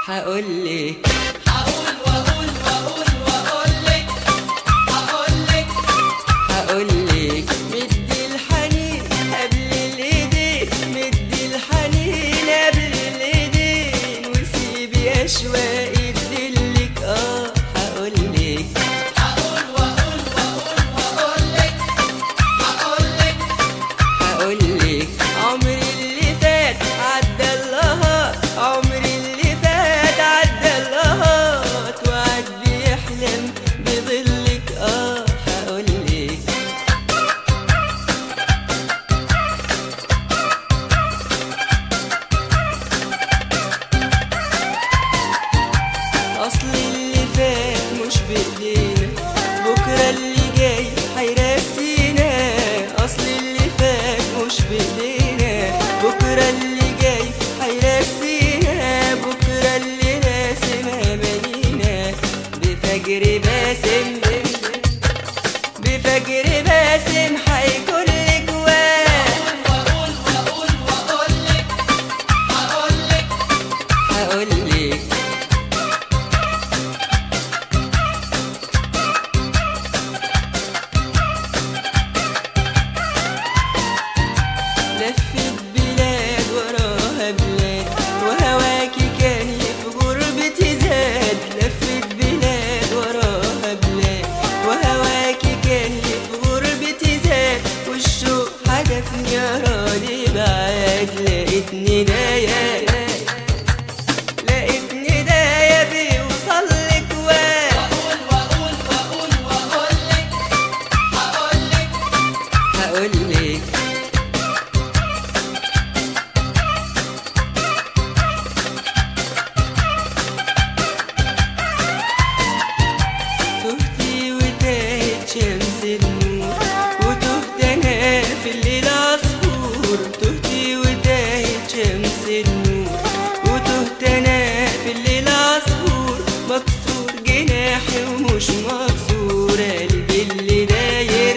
هقولك هقول واقول واقول واقول لك هقول لك هقولك مدي الحنين قبل الايدين مدي الحنين قبل الايدين وسيبي اشواقي تدلك اه هقولك هقول واقول واقول واقول لك هقول لك هقولك عمري اللي فات عدى اللهات عمري اللي فات عدى اللهات وعد بيحلم بظلك اه هقولك اصل اللي فات مش بايدينا بكره اللي جاي هيرسينا اصل اللي فات مش بايدينا بكره اللي جاي هيرسينا بكره اللي راسم امانينا بفجر باسم بفجر باسم هيكون لك واد واقول واقول واقول لك هقول لك هقولك لفت بلاد وراها بلاد وهواكي كان في غربتي زاد لفت بلاد وراها بلاد وهواكي كان في غربتي زاد والشوق حدفني رالي بعاد لقيتني دايا لقيتني دايا بيوصل لك واد واقول واقول واقول واقول لك هقول لك هقولك تهتي وتاهت شمس النور وتهت انا في الليل عصفور تهتي وتاهت شمس النور وتهت انا في الليل عصفور مكسور جناحي ومش مكسور قلبي اللي داير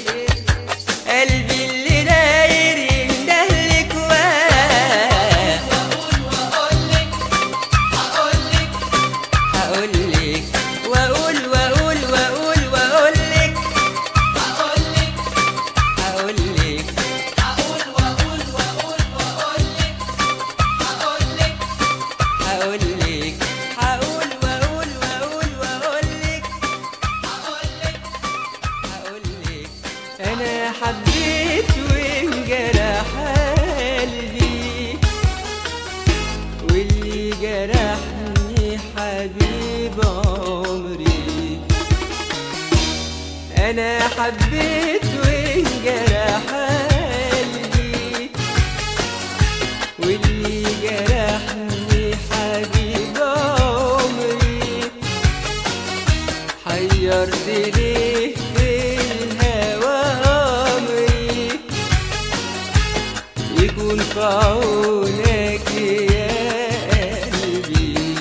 قلبي اللي داير يندهلك واه واقول واقول لك هقول لك هقولك واقول واقول واقول واقولك هقول لك هقولك هقول واقول واقول واقول لك هقول لك هقولك هقول واقول واقول واقولك هقول لك هقولك انا حبيت وانجرح قلبي واللي جرحني حبيب عمري انا حبيت وانجرح قلبي واللي جرحني حبيب عمري حيرت ليه في الهوى امري يكون في عونك يا قلبي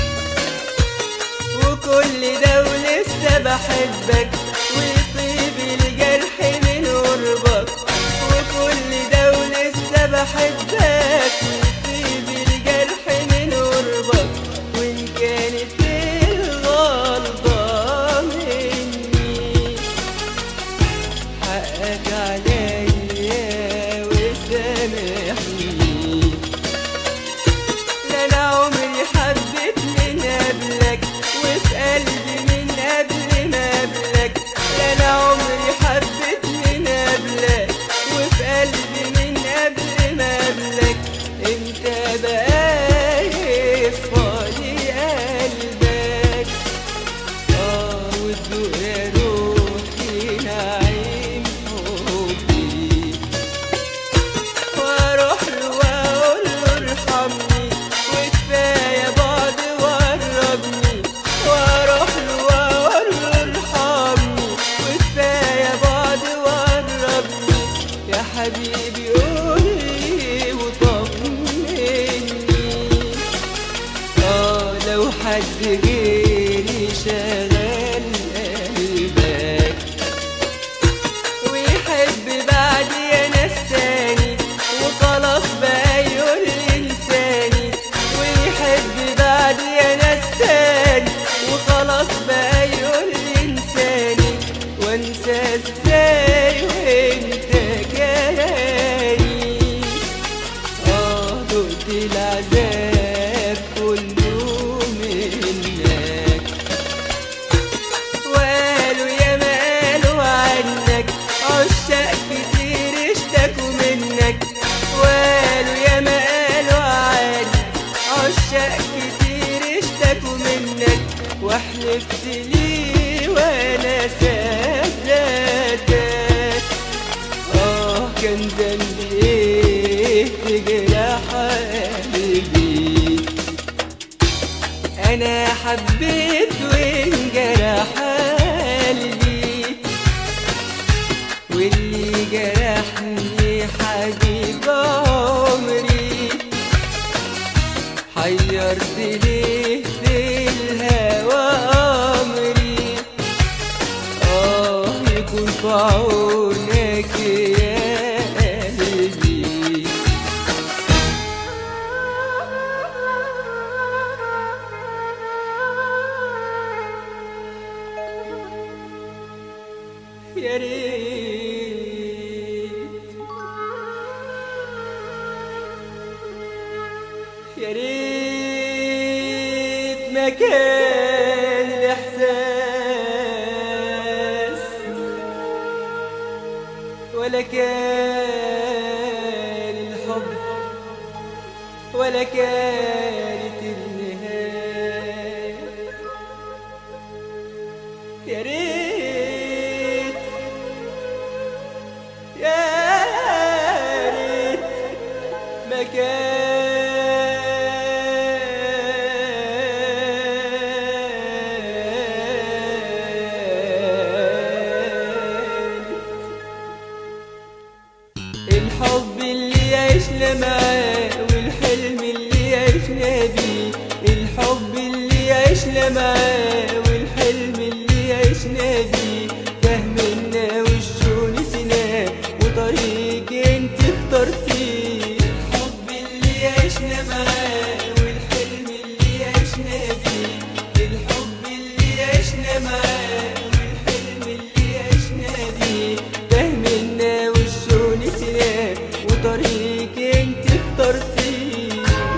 وكل ده ولسه بحبك ويطيب الجرح من قربك وكل ده ولسه بحبك ويطيب الجرح من قربك وإن كانت الغلطة مني حقك عليا وسامحني لا انا عمري حبيت من قبلك وفي قلبي من قبل ما قبلك لا انا عمري حبيت من قبلك وفي قلبي من قبل ما قبلك انت بقى يفضلي قلبك اه وتدوق يا روحي نعيم حبي واروح له واقول له ارحمني وكفايه بعد وقربني واروح له واقول له ارحمني وكفايه بعد وقربني يا حبيبي قولي وطمني اه لو حد غيري شغال قلبك ويحب بعدي يا ناس تاني وخلاص بقى يقول لي انساني ويحب بعد ذنبي ايه تجرح قلبي انا حبيت وانجرح قلبي واللي جرحني حبيب عمري حيرت ليه في الهوى امري اه يكون في عونك يا قلبي يا ريت يا ريت ما كان الإحساس ولا كان الحب ولا كانت النهاية يا ريت يا ريت ما كان الحب اللي عشنا معاه والحلم اللي عشنا بيه الحب اللي عشنا معاه والحلم اللي عشنا بيه فهمنا وشه نسيناه وطريق انت اخترتيه الحب اللي عشنا معاه والحلم اللي عشنا بيه الحب اللي عشنا معاه والحلم اللي عشنا بيه فهمنا وشه نسيناه وطريق انت اخترتيه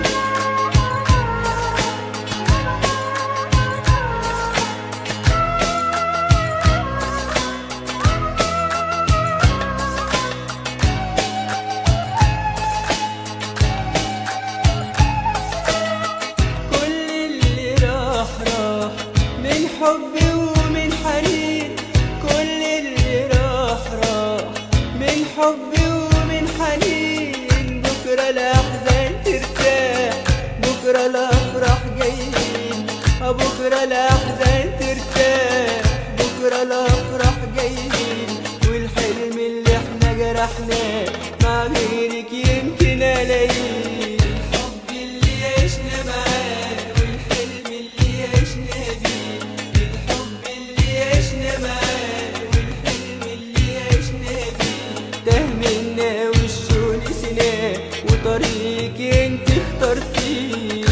كل اللي راح راح من حب ومن حنين كل اللي راح راح من حب ومن حنين بكرة الأحزان ترتاح بكرة الأفراح جايين آه بكرة الأحزان ترتاح بكرة الأفراح جايين والحلم اللي احنا جرحناه مع غيرك يمكن ألاقيه الحب اللي عشنا معاه والحلم اللي عشنا بيه الحب اللي عشنا معاه والحلم اللي عشنا بيه تهمنا وشه نسيناه وطريق انت اخترتيه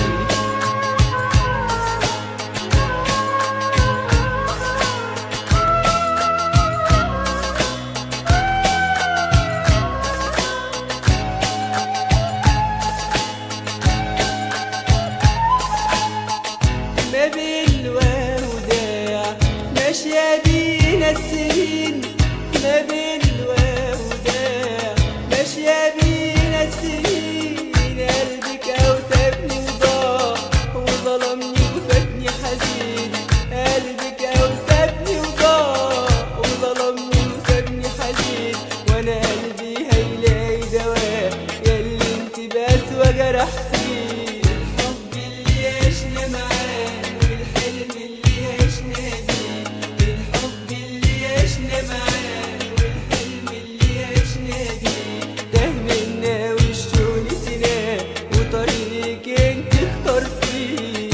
ما بين الوداع ماشية بينا السنين ما بين الوداع ماشية بينا السنين قلبك أوسابني وضاع وظلمني وفاتني حزين قلبك أوسابني وضاع وظلمني وسابني حزين وأنا قلبي هيلاقي دواء ياللي انت بس وجرحتي الحب اللي عشنا معاه والحلم اللي عشنا بيه الحب اللي عشنا معاه والحلم اللي عشنا بيه تهمنا وشه نسيناه وطريق انت اخترتيه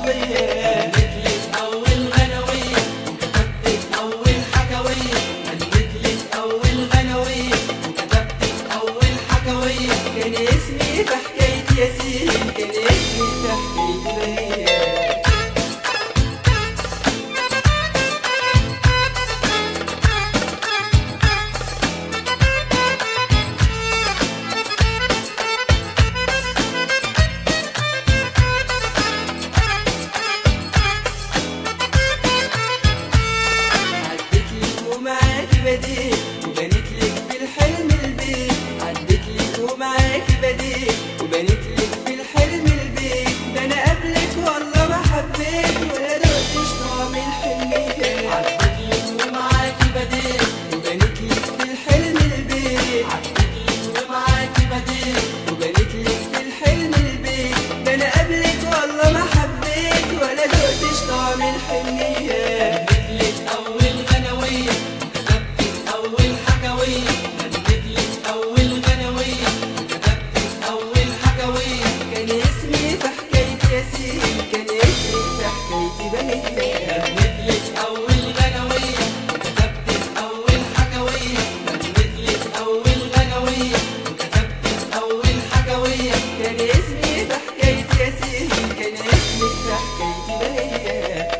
صحوبية هنتلك أول غنوية وكتبتك أول حكوية هنتلك أول غنوية وكتبتك أول حكوية كان اسمي في حكاية ياسين كان اسمي في حكاية بهية عدت لك ومعاكي بديت وبنيت لك في الحلم البيت عدت لك ومعاكي بديت وبنيت لك في الحلم البيت ده انا قبلك والله ما حبيت ولا دقتش طعم الحنية عدتلك ومعاكي بديت وبنيت لك في الحلم البيت عدتلك ومعاكي بديت وبنيت لك في الحلم البيت ده انا قبلك والله ما حبيت ولا دقتش طعم الحنية هنتلك أول غنوية وكتبتك أول حكوية هنتلك أول غنوية وكتبتك أول حكوية كان اسمي في حكاية ياسين كان اسمي في حكاية بهية هنتلك أول غنوية وكتبتك أول حكوية هنتلك أول غنوية وكتبتك أول حكوية كان اسمي في حكاية ياسين كان اسمي في حكاية بهية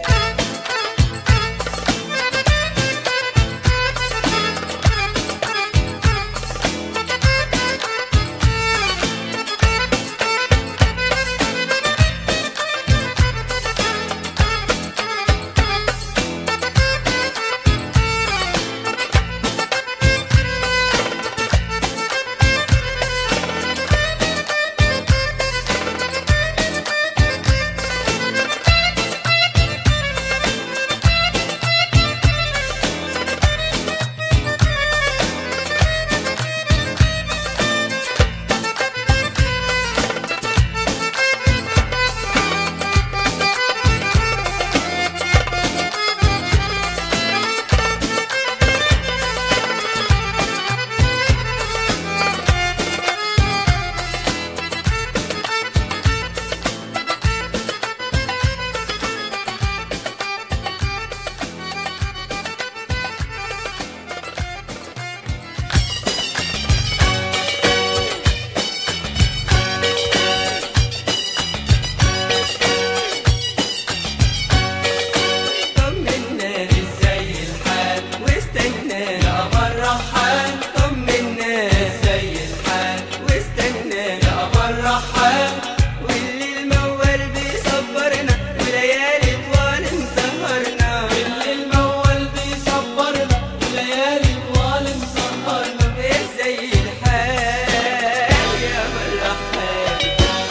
طمنا ازاي الحال واستنى يا قمر رحال طمنا ازاي الحال واستنى يا قمر رحال واللي المول بيصبرنا وليالي طوال مسهرنا اللي المول بيصبرنا وليالي طوال مسهرنا ازاي الحال يا مرحبا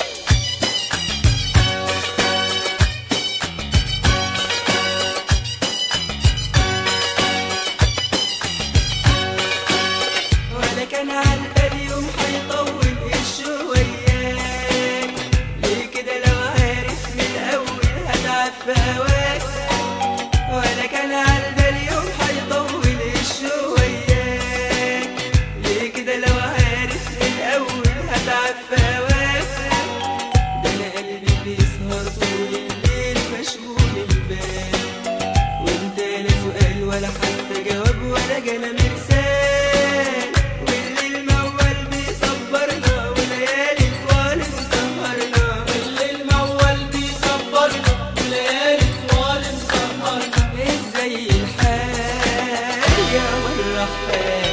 ولا كان عالبال يوم حيطول الشويات ليه كده لو عارف من الاول هتعب في هواك ولا كان عالبال يوم حيطول الشويات ليه كده لو عارف من الاول هتعب في هواك ده انا قلبي بيسهر طول الليل مشغول البال وانت لا سؤال ولا حتى جواب ولا كلام ارسال واللي المول بيصبرنا وليالي طوال مسهرنا اللي المول بيصبرنا وليالي طوال مسهرنا ازاي الحال يا مرحبا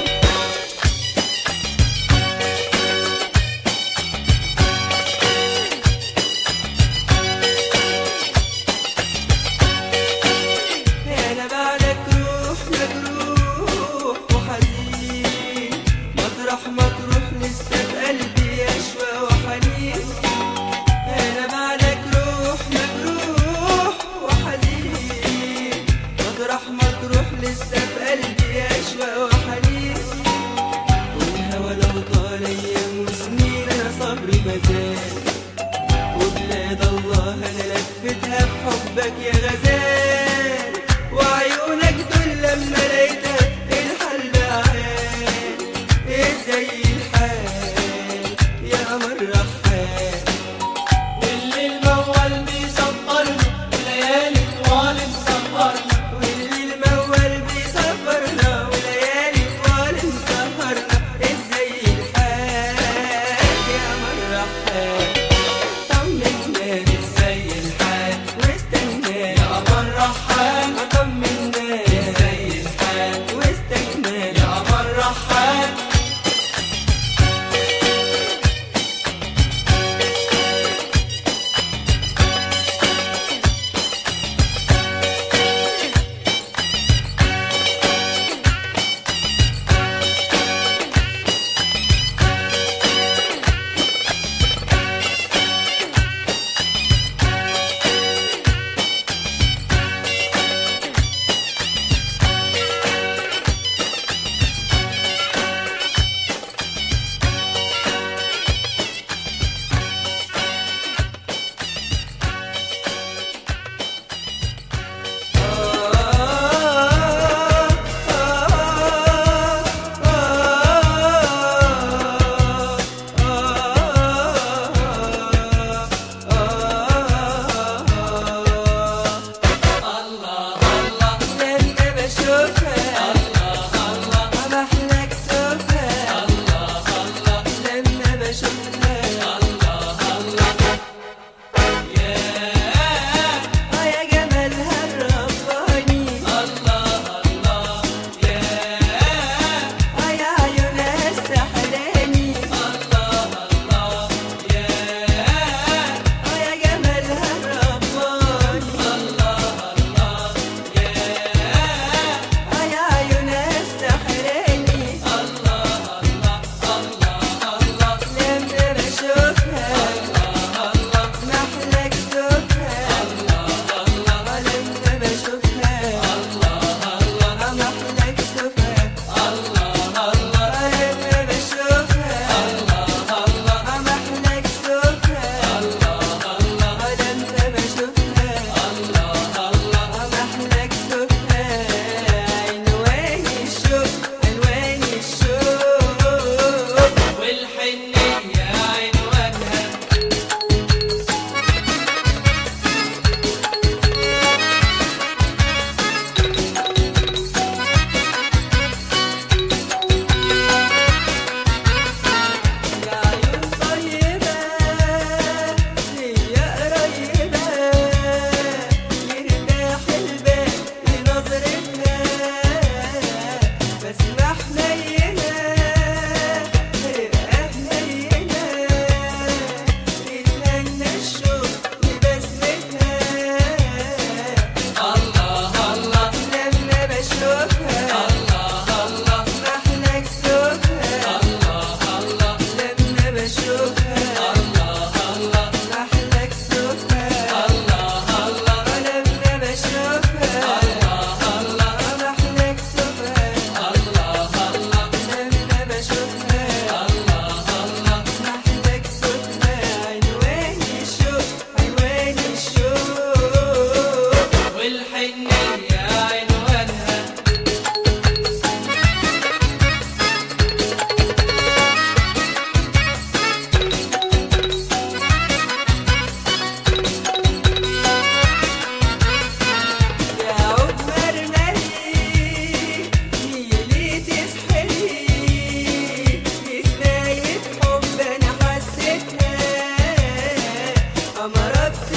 انا بعدك روح مجروح وحزين مطرح ما تروح لسه في قلبي يشوى وحنين انا بعدك روح مجروح وحزين مطرح ما تروح لسه في قلبي يشوى وحنين والهوى لو طال ايام وسنين انا صبري مازال وبلاد الله انا لفتها بحبك يا غزال وعيونك دول لما لقيتها الحال بعال ازاي الحال يا قمر رحال واللي المول بيصبرنا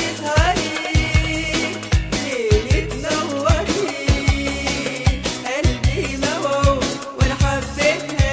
تسهري ليلة تنوري قلبي موعود وانا حبيتها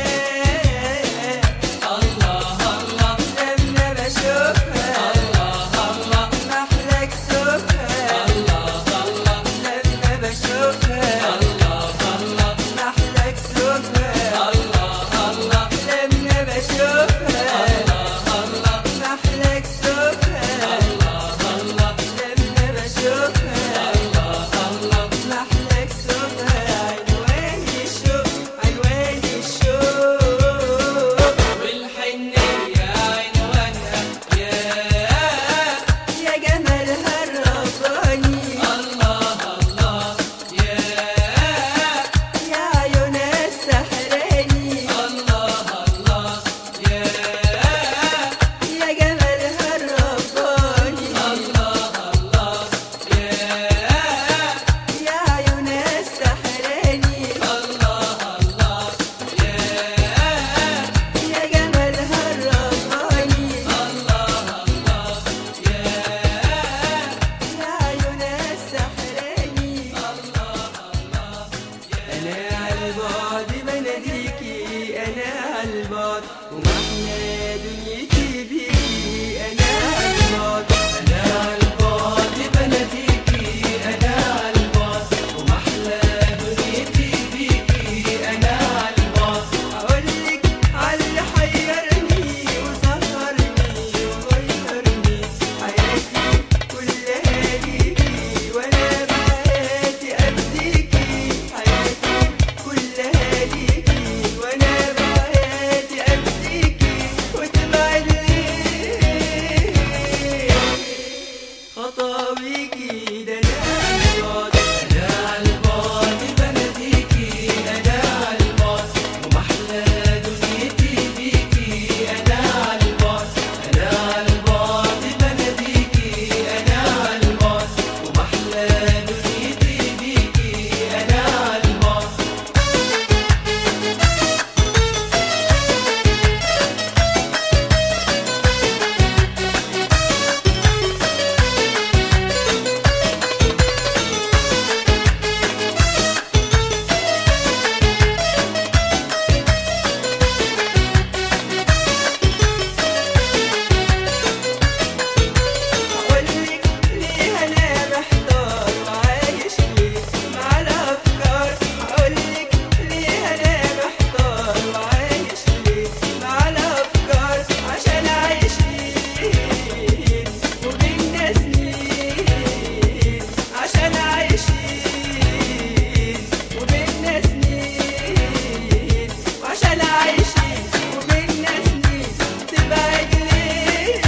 الله الله لما بشوفها الله الله محلى كسوفها الله الله لما بشوفها الله الله محلى كسوفها الله الله لما بشوفها الله محلى كسوفها الله لما بشوفها الله محلى كسوفها عنوان الشوق عنوان الشوق والحنية عنوانها يا يا جمالها الرباني الله الله يا يا عيونها السحراني الله الله يا يا جمالها الرباني الله الله يا يا عيونها السحراني الله الله يا يا جمالها الرباني الله الله يا يا عيونها السحراني أنا على البعد بناديكي أنا على البعد ومحلى دنيتي بيكي أنا على البعد أنا عالبعد بناديكي أنا عالبعد ومحلى دنيتي بيكي أنا عالبعد هقولك على اللي حيرني وسهرني وغيرني حياتي كلها ليكي وأنا بحياتي أفديكي حياتي كلها ليكي وأنا بحياتي أفديكي وتبعد ليه خطاويكي ده أنا البعد أنا عالبعد بناديكي أنا عالبعد ومحلى دنيتي بيكي أنا عالبعد أنا عالبعد بناديكي أنا عالبعد ومحلى دنيتي بيكي أنا عالبعد هقولك ليه أنا محتار وعايش ليه مع الأفكار هقولك ليه أنا محتار وعايش ليه مع الأفكار عشان أعيش ليه وبينا سنين عشان أعيش ليه وبينا سنين وعشان أعيش ليه وبينا سنين تبعد ليه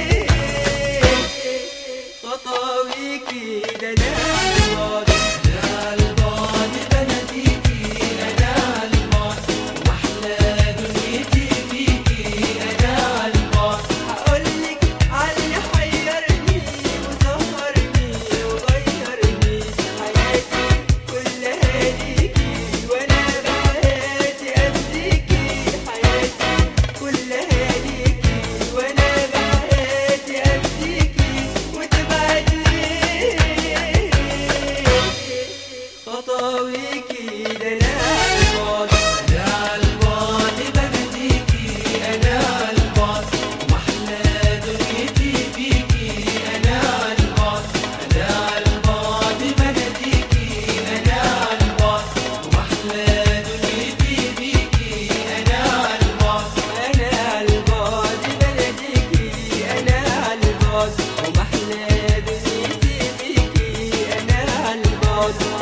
خطاويكي ده أنا البعد أنا عالبعد بناديكي أنا عالبعد ومحلى دنيتي بيكي أنا عالبعد هقولك على اللي حيرني وسهرني وغيرني حياتي كلها ليكي وانا بحياتي افديكي حياتي كلها ليكي وانا بحياتي افديكي وتبعد ليه خطاويكي ده انا البعد أنا عالبعد بناديكي أنا عالبعد ومحلى دنيتي بيكي أنا عالبعد أنا عالبعد بناديكي أنا عالبعد ومحلى دنيتي بيكي أنا عالبعد أنا عالبعد بلديكي أنا عالبعد ومحلى دنيتي بيكي أنا عالبعد